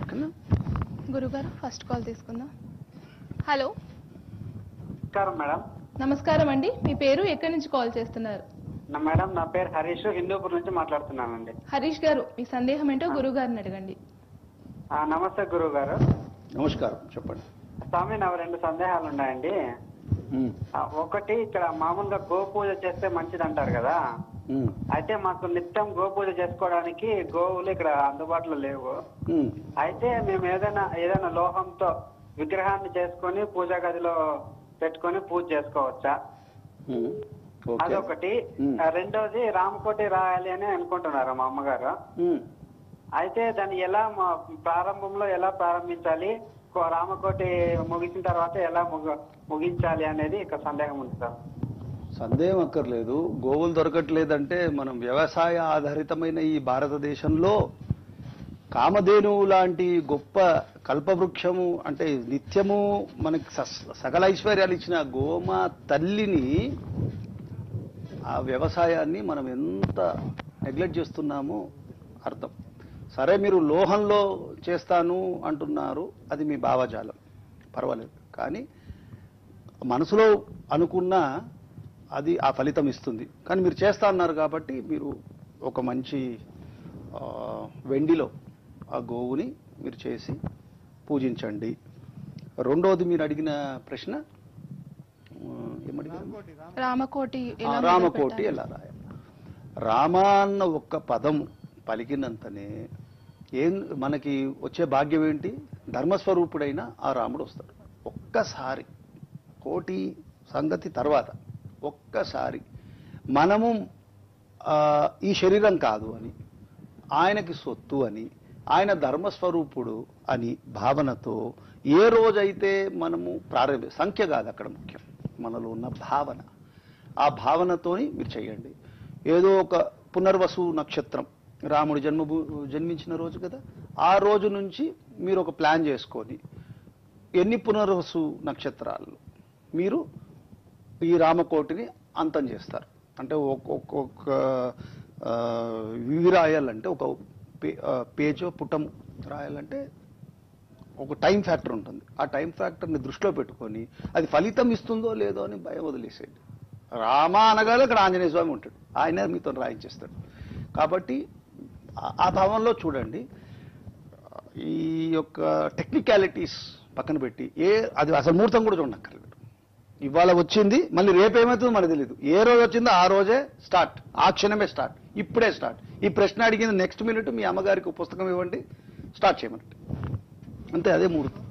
ఓకేనా గురుగారు first call తీసుకుందాం హలో నమస్కారం మేడం నమస్కారం అండి మీ పేరు ఎక్కడి నుంచి కాల్ చేస్తున్నారు నా మేడం నా పేరు హరీష్ హిందూపూర్ నుంచి మాట్లాడుతున్నానండి హరీష్ గారు మీ సందేహం ఏంటో గురువు గారిని అడగండి ఆ, నమస్తే గురువు గారు నమస్కారం చెప్పండి స్వామి నా రెండు సందేహాలు ఉన్నాయండి ఉమ్, ఆ, ఒకటి ఇక్కడ మామూలుగా గోపూజ చేస్తే మంచిది అంటారు కదా ఉమ్, అయితే మాకు నిత్యం గోపూజ చేసుకోవడానికి గోవులు ఇక్కడ అందుబాటులో లేవు ఉమ్. అయితే మేము ఏదైనా ఏదైనా లోహంతో విగ్రహాన్ని చేసుకొని పూజా గదిలో పెట్టుకొని పూజ చేసుకోవచ్చా ఉమ్, ఓకే అదొకటి ఉమ్. ఆ, రెండోది రామకోటి రాయాలి అని అనుకుంటున్నారు మా అమ్మగారు ఉమ్, అయితే దాన్ని ఎలా మా- ప్రారంభంలో ఎలా ప్రారంభించాలి కో- రామకోటి ముగిసిన తర్వాత ఎలా ముగ ముగించాలి అనేది ఇక సందేహం ఉంది సార్ సందేహం అక్కర్లేదు గోవులు దొరకట్లేదంటే మనం వ్యవసాయ ఆధారితమైన ఈ భారతదేశంలో కామధేనువు లాంటి గొప్ప కల్పవృక్షము అంటే నిత్యము మనకి సస్- సకల ఐశ్వర్యాలు ఇచ్చిన గోమ తల్లిని ఆ వ్యవసాయాన్ని మనం ఎంత నెగ్లెక్ట్ చేస్తున్నామో అర్థం సరే మీరు లోహంలో చేస్తాను అంటున్నారు అది మీ భావజాలం పర్వాలేదు కానీ మనసులో అనుకున్న అది ఆ ఫలితం ఇస్తుంది కానీ మీరు చేస్తా అన్నారు కాబట్టి మీరు ఒక మంచి ఆ, వెండిలో ఆ గోవుని మీరు చేసి పూజించండి రెండోది మీరు అడిగిన ప్రశ్న ఆ, ఏమడిగారు రామకోటి ఆ, ఎలా రామకోటి మొదలుపెట్టాలి? ఎలా రాయాలి రామ అన్న ఒక్క పదం పలికినంతనే ఏం మనకి వచ్చే భాగ్యం ఏంటి ధర్మస్వరూపుడైన ఆ రాముడు వస్తాడు ఒక్కసారి కోటి సంగతి తర్వాత ఒక్కసారి మనము ఆ, ఈ శరీరం కాదు అని ఆయనకి సొత్తు అని ఆయన ధర్మస్వరూపుడు అని భావనతో ఏ రోజైతే మనము ప్రారంభ సంఖ్య కాదు అక్కడ ముఖ్యం మనలో ఉన్న భావన ఆ భావనతోని మీరు చేయండి ఏదో ఒక పునర్వసు నక్షత్రం రాముడు జన్మభూ జన్మించిన రోజు కదా ఆ రోజు నుంచి మీరు ఒక ప్లాన్ చేసుకొని ఎన్ని పునర్వసు నక్షత్రాలు మీరు ఈ రామకోటిని అంతం చేస్తారు అంటే ఒక్కొక్క ఆ, ఇవి రాయాలంటే ఒక పే- ఆ, పేజో పుటం రాయాలంటే ఒక టైం ఫ్యాక్టర్ ఉంటుంది ఆ టైం ఫ్యాక్టర్ని దృష్టిలో పెట్టుకొని అది ఫలితం ఇస్తుందో లేదో అని భయం వదిలేసేయండి రామ అనగానే అక్కడ ఆంజనేయ స్వామి ఉంటాడు ఆయన మీతో రాయించేస్తాడు కాబట్టి ఆ- ఆ భావంలో చూడండి ఈ యొక్క టెక్నికాలిటీస్ పక్కన పెట్టి ఏ అది అసలు ముహూర్తం కూడా చూడక్కర్లేదు ఇవాళ వచ్చింది మళ్ళీ రేపు ఏమవుతుందో మనకు తెలియదు ఏ రోజు వచ్చిందో ఆ రోజే స్టార్ట్ ఆ క్షణమే స్టార్ట్ ఇప్పుడే స్టార్ట్ ఈ ప్రశ్న అడిగింది నెక్స్ట్ మినిట్ మీ అమ్మగారికి ఒక పుస్తకం ఇవ్వండి స్టార్ట్ చేయమనండి అంతే అదే ముహూర్తం